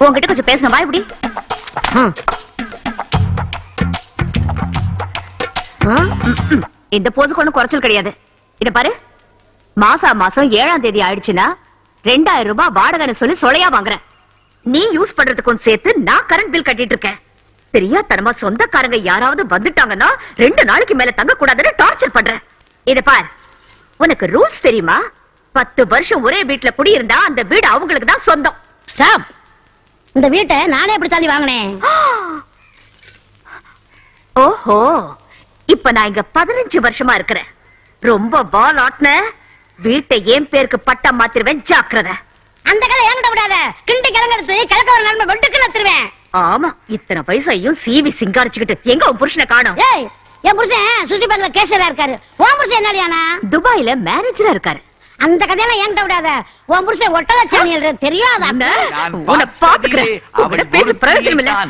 உன்கிட்ட கொஞ்சம் பேசணும் வா இப்படி ம். ஆ? இந்த போதுக்கு ஒண்ணும் குறைச்சல் கிடையாது இத பாரு மாசா மாசம் ஏழாம் தேதி ஆயிடுச்சுன்னா ரெண்டாயிரம் ரூபாய் வாடகைன்னு சொல்லி சொலையா வாங்குறேன் நீ யூஸ் பண்றதுக்கும் சேர்த்து நான் கரண்ட் பில் கட்டிட்டு இருக்கேன் தெரியாதனமா சொந்தக்காரங்க யாராவது வந்துட்டாங்கன்னா ரெண்டு நாளைக்கு மேல தங்க கூடாதுன்னு டார்ச்சர் பண்றேன் இத பார் உனக்கு ரூல்ஸ் தெரியுமா பத்து வருஷம் ஒரே வீட்டுல குடியிருந்தா அந்த வீடு அவங்களுக்கு தான் சொந்தம் ஸ்டாப் இந்த வீட்டை நானே எப்படி தாண்டி வாங்கினேன் ஓஹோ இப்ப நான் இங்க பதினஞ்சு வருஷமா இருக்கிறேன் ரொம்ப பால் ஆட்ன வீட்டை என் பேருக்கு பட்டா மாத்திருவேன் ஜாக்கிரதை அந்த கதை என்கிட்ட விடாத கிண்டி கிழங்கெடுத்து கிழக்க ஒரு நன்மை வெட்டுக்கு நத்துருவேன் ஆமா இத்தனை வயசையும் சீவி சிங்காரிச்சுக்கிட்டு எங்க உன் புருஷனை காணோம் ஏய் என் புருஷன் சுசி பேங்க்ல கேஷியரா இருக்காரு உன் புருஷன் என்னடியானா துபாயில மேனேஜரா இருக்காரு அந்த கதையெல்லாம் என்கிட்ட விடாத உன் புருஷன் ஒட்டக சாணி தெரியாதா என்ன? நான் உன்னை பாத்துக்கிறேன் பார்த்ததிலே உன்கிட்ட அவள் பேச ஒருத்தியை பிரயோஜனம் இல்ல தான்.